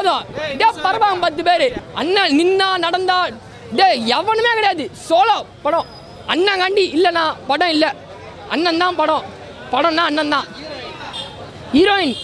போதும் டே பரவாங்க பத்து பேர் அண்ணன் நின்னா நடந்தா டே எவனுமே கிடையாது சோலோ படம் அண்ணன் காண்டி இல்லைண்ணா படம் இல்லை அண்ணன் தான் படம் படம்னா அண்ணன் தான் ஹீரோயின்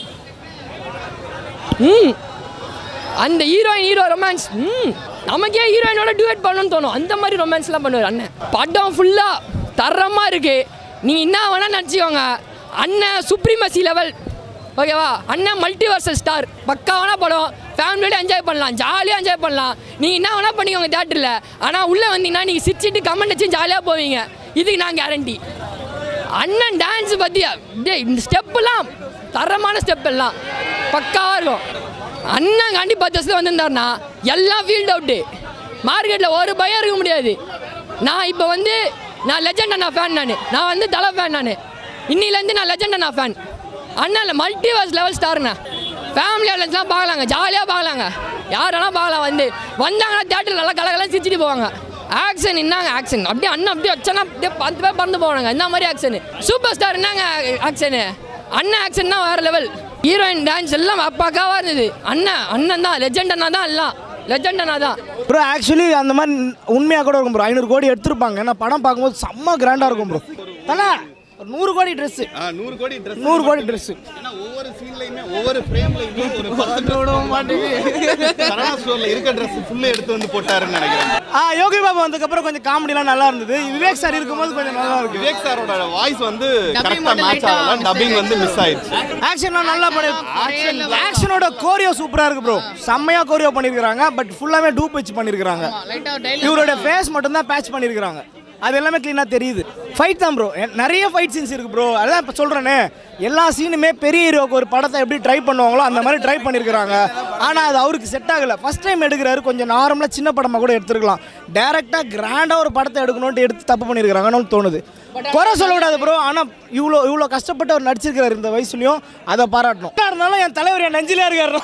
ம் அந்த ஹீரோயின் ஹீரோ ரொமான்ஸ் ம் நமக்கே ஹீரோயினோட டியூட் பண்ணணும்னு தோணும் அந்த மாதிரி ரொமான்ஸ்லாம் பண்ணுவார் அண்ணன் படம் ஃபுல்லாக தரமாக இருக்கு நீங்கள் என்ன வேணால் நினச்சிக்கோங்க அண்ணன் சுப்ரீமசி லெவல் ஓகேவா அண்ணன் மல்டிவர்சல் ஸ்டார் பக்காவான படம் ஃபேமிலியோட என்ஜாய் பண்ணலாம் ஜாலியாக என்ஜாய் பண்ணலாம் நீங்கள் என்ன வேணால் பண்ணிக்கோங்க தேட்டரில் ஆனால் உள்ளே வந்தீங்கன்னா நீங்கள் சிரிச்சிட்டு கமெண்ட் வச்சு ஜாலியாக போவீங்க இதுக்கு நான் கேரண்டி அண்ணன் டான்ஸ் பற்றி டேய் இந்த ஸ்டெப்புலாம் தரமான ஸ்டெப் எல்லாம் பக்காவாக இருக்கும் அண்ணன் காண்டி பத்து வருஷத்துல வந்திருந்தாருன்னா எல்லாம் ஃபீல்ட் அவுட்டு மார்க்கெட்டில் ஒரு பயம் இருக்க முடியாது நான் இப்போ வந்து நான் லெஜண்ட் அண்ணா ஃபேன் நான் நான் வந்து தலை ஃபேன் நான் இன்னிலேருந்து நான் லெஜண்ட் அண்ணா ஃபேன் அண்ணா மல்டிவர்ஸ் லெவல் ஸ்டாருண்ணா ஃபேமிலி ஆடியன்ஸ்லாம் பார்க்கலாங்க ஜாலியாக பார்க்கலாங்க யாரெல்லாம் பார்க்கலாம் வந்து வந்தாங்கன்னா தேட்டரில் நல்லா கலகலாம் சிரிச்சிட்டு போவாங்க ஆக்ஷன் என்னங்க ஆக்ஷன் அப்படியே அண்ணன் அப்படியே வச்சோன்னா அப்படியே பத்து பேர் பறந்து போவாங்க இந்த மாதிரி ஆக்ஷன் சூப்பர் ஸ்டார் என்னங்க ஆக்ஷனு அண்ணன் ஆக்ஷன் தான் வேறு லெவல் ஹீரோயின் டான்ஸ் எல்லாம் பக்காவாக இருந்தது அண்ணன் அண்ணன் தான் லெஜெண்ட் அண்ணா தான் எல்லாம் லெஜெண்ட் அண்ணா தான் ப்ரோ ஆக்சுவலி அந்த மாதிரி உண்மையாக கூட இருக்கும் ப்ரோ ஐநூறு கோடி எடுத்திருப்பாங்க ஏன்னா படம் பார்க்கும்போது செம்ம கிராண்டாக இருக்கும் ப்ரோ தலை ஒரு நூறு கோடி ட்ரெஸ்ஸு ஆ, நூறு கோடி ட்ரெஸ் நூறு கோடி ட்ரெஸ்ஸு ஏன்னா ஒவ்வொரு சீன்லையுமே ஒவ்வொரு ஃப்ரேம்லையுமே ஒரு பத்து சரணா ஸ்டோர்ல இருக்க ட்ரெஸ் ஃபுல்லா எடுத்து வந்து போட்டாருன்னு நினைக்கிறேன் ஆ யோகி பாபு வந்ததுக்கப்புறம் கொஞ்சம் காமெடிலாம் நல்லா இருந்தது விவேக் சார் இருக்கும்போது கொஞ்சம் நல்லா இருக்கு விவேக் சாரோட வாய்ஸ் வந்து கரெக்டா மேட்ச் ஆகல டப்பிங் வந்து மிஸ் ஆயிடுச்சு ஆக்ஷன்லாம் நல்லா பண்ணி ஆக்ஷனோட கோரியோ சூப்பராக இருக்கு ப்ரோ செம்மையாக கோரியோ பண்ணியிருக்கிறாங்க பட் ஃபுல்லாகவே டூப் வச்சு பண்ணியிருக்கிறாங்க இவரோட ஃபேஸ் மட்டும்தான் பேட்ச் பண்ணியிருக்கிறாங்க அது எல்லாமே க்ளீனாக தெரியுது ஃபைட் தான் ப்ரோ நிறைய ஃபைட் சீன்ஸ் இருக்கு ப்ரோ அதான் இப்போ சொல்கிறேனே எல்லா சீனுமே பெரிய ஹீரோக்கு ஒரு படத்தை எப்படி ட்ரை பண்ணுவாங்களோ அந்த மாதிரி ட்ரை பண்ணியிருக்கிறாங்க ஆனால் அது அவருக்கு செட் ஆகலை ஃபர்ஸ்ட் டைம் எடுக்கிறாரு கொஞ்சம் நார்மலாக சின்ன படமாக கூட எடுத்துருக்கலாம் டேரெக்டாக கிராண்டாக ஒரு படத்தை எடுக்கணும்ட்டு எடுத்து தப்பு பண்ணியிருக்கிறாங்கன்னு தோணுது குறை சொல்லக்கூடாது ப்ரோ ஆனால் இவ்வளோ இவ்வளோ கஷ்டப்பட்டு அவர் நடிச்சிருக்கிறாரு இந்த வயசுலையும் அதை பாராட்டணும் என்ன இருந்தாலும் என் தலைவர் என் நெஞ்சிலே இருக்காரு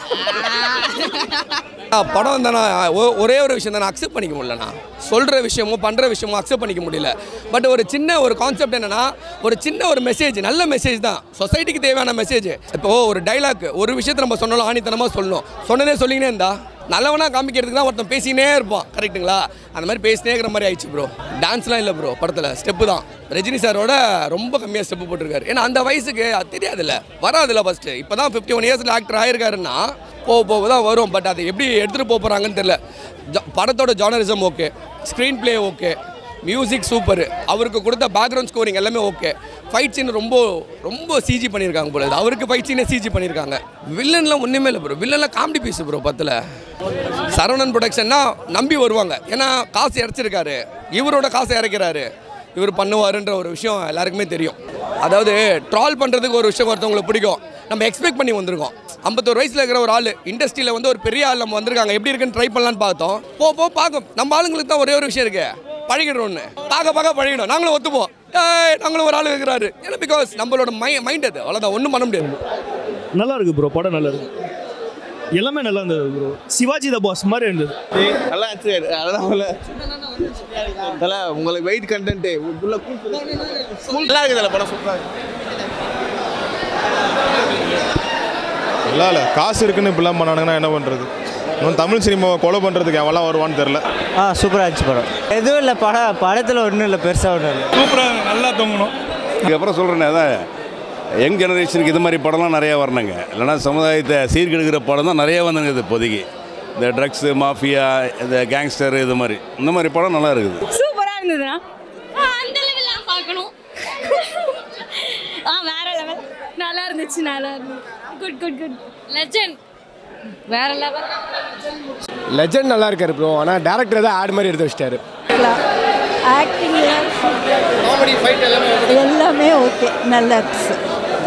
ஆ, படம் தானே ஒ- ஒரே ஒரு விஷயம் தானே அக்செப்ட் பண்ணிக்க முடியலண்ணா சொல்கிற விஷயமோ பண்ணுற விஷயமோ அக்செப்ட் பண்ணிக்க முடியல பட் ஒரு சின்ன ஒரு கான்செப்ட் என்னன்னா ஒரு சின்ன ஒரு மெசேஜ் நல்ல மெசேஜ் தான் சொசைட்டிக்கு தேவையான மெசேஜ் இப்போ ஒரு டைலாக் ஒரு விஷயத்தை நம்ம சொன்னாலும் ஆணித்தனமாக சொல்லணும் சொன்னதே சொல்லிக்கினே இருந்தா நல்லவனா காமிக்கிறதுக்கு தான் ஒருத்தன் பேசினே இருப்பான் கரெக்ட்டுங்களா அந்த மாதிரி பேசினே இருக்கிற மாதிரி ஆயிடுச்சு ப்ரோ டான்ஸ்லாம் இல்லை ப்ரோ படத்தில் ஸ்டெப்பு தான் ரஜினி சாரோட ரொம்ப கம்மியாக ஸ்டெப்பு போட்டிருக்காரு ஏன்னா அந்த வயசுக்கு அது தெரியாதுல்ல வராதுல்ல ஃபஸ்ட்டு இப்போ தான் ஃபிஃப்டி ஒன் இயர்ஸில் ஆக்டர் ஆயிருக்காருன்னா போக போக தான் வரும் பட் அதை எப்படி எடுத்துகிட்டு போக போகிறாங்கன்னு தெரில ஜ- படத்தோட ஜானரிசம் okay screenplay okay music super அவருக்கு கொடுத்த பேக்ரவுண்ட் ஸ்கோரிங் எல்லாமே ஓகே ஃபைட் சீன் ரொம்ப ரொம்ப சிஜி பண்ணியிருக்காங்க போல இது. அவருக்கு ஃபைட் சீனே சிஜி பண்ணியிருக்காங்க வில்லன்லாம் ஒன்றுமே இல்லை ப்ரோ வில்லன்லாம் காமெடி பீஸ் ப்ரோ பத்தில் சரவணன் ப்ரொடக்ஷன்னா நம்பி வருவாங்க ஏன்னா காசு இறச்சிருக்காரு இவரோட காசை இறக்கிறாரு இவர் பண்ணுவாருன்ற ஒரு விஷயம் எல்லாருக்குமே தெரியும் அதாவது ட்ரால் பண்ணுறதுக்கு ஒரு விஷயம் ஒருத்தவங்களுக்கு பிடிக்கும் நம்ம எக்ஸ்பெக்ட் பண்ணி வந்திருக்கோம் ஐம்பத்தோரு வயசில் இருக்கிற ஒரு ஆள் இண்டஸ்ட்ரியில் வந்து ஒரு பெரிய ஆள் நம்ம வந்திருக்காங்க எப்படி இருக்குன்னு ட்ரை பண்ணலான்னு பார்த்தோம் போ போ பார்க்கும் நம்ம ஆளுங்களுக்கு தான் ஒரே ஒரு விஷயம் இருக்கு பழகிடுறோன்னு பார்க்க பார்க்க பழகிடும் நாங்களும் ஒத்துப்போம் ஏய் நாங்களும் ஒரு ஆள் இருக்கிறாரு ஏன்னா பிகாஸ் நம்மளோட மை மைண்ட் அது அவ்வளோதான் ஒன்றும் பண்ண முடியாது நல்லா இருக்கு ப்ரோ படம் நல்லா இருக்கு எல்லாமே நல்லா இருந்தது ப்ரோ சிவாஜி த பாஸ் மாதிரி இருந்தது நல்லா இருந்துச்சு அதான் நல்லா உங்களுக்கு வெயிட் கண்டென்ட் உள்ள நல்லா இருக்குதுல்ல படம் சூப்பராக இல்லை இல்லை காசு இருக்குன்னு இப்படிலாம் பண்ணானுங்கன்னா என்ன பண்ணுறது இன்னும் தமிழ் சினிமாவை கொலை பண்ணுறதுக்கு எவெல்லாம் வருவான்னு தெரில ஆ சூப்பராக இருந்துச்சு படம் எதுவும் இல்லை படம் படத்தில் ஒன்றும் இல்லை பெருசாக ஒன்றும் இல்லை சூப்பராக நல்லா தூங்கணும் இதுக்கப்புறம் சொல்கிறேனே அதான் யங் ஜெனரேஷனுக்கு இது மாதிரி படம்லாம் நிறைய வரணுங்க இல்லைன்னா சமுதாயத்தை சீர்கெடுக்கிற படம் தான் நிறைய வந்துங்குது இப்போதைக்கு இந்த ட்ரக்ஸு மாஃபியா இந்த கேங்ஸ்டர் இது மாதிரி இந்த மாதிரி படம் நல்லா இருக்குது சூப்பராக இருந்ததுண்ணா அந்த லெவல்லாம் பார்க்கணும் ஆ வேற லெவல் நல்லா இருந்துச்சு நல்லா இருந்துச்சு குட் குட் குட் லெஜண்ட் வேற லெவல் லெஜண்ட் நல்லா இருக்காரு ப்ரோ ஆனால் டேரக்டர் தான் ஆடு மாதிரி எடுத்து வச்சிட்டாரு ஆக்டிங் காமெடி ஃபைட் எல்லாமே எல்லாமே ஓகே நல்லா இருந்துச்சு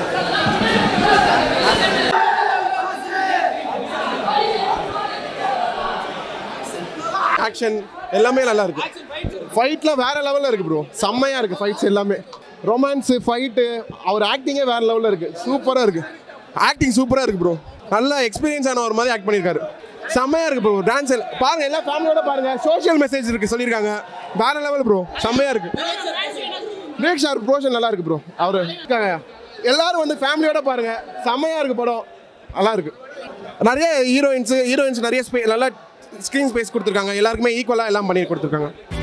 ஆக்ஷன் எல்லாமே நல்லா இருக்கு ஃபைட்லாம் வேற லெவலில் இருக்கு ப்ரோ செம்மையாக இருக்கு ஃபைட்ஸ் எல்லாமே ரொமான்ஸு ஃபைட்டு அவர் ஆக்டிங்கே வேற லெவலில் இருக்கு சூப்பராக இருக்கு ஆக்டிங் சூப்பராக இருக்கு ப்ரோ நல்லா எக்ஸ்பீரியன்ஸ் ஆன ஒரு மாதிரி ஆக்ட் பண்ணியிருக்காரு செம்மையாக இருக்கு ப்ரோ டான்ஸ் பாருங்க எல்லா ஃபேமிலியோட பாருங்க சோஷியல் மெசேஜ் இருக்கு சொல்லியிருக்காங்க வேற லெவல் ப்ரோ செம்மையாக இருக்கு விவேக் சார் ப்ரோஷன் நல்லா இருக்கு ப்ரோ அவர் இருக்காங்க எல்லாரும் வந்து ஃபேமிலியோட பாருங்க செம்மையாக இருக்கு படம் நல்லா இருக்கு நிறைய ஹீரோயின்ஸ் ஹீரோயின்ஸ் நிறைய ஸ்பே நல்லா ஸ்க்ரீன் ஸ்பேஸ் கொடுத்துருக்காங்க எல்லாருக்குமே ஈக்குவலாக எல்லாம் பண்ணி கொடுத்துருக்காங்க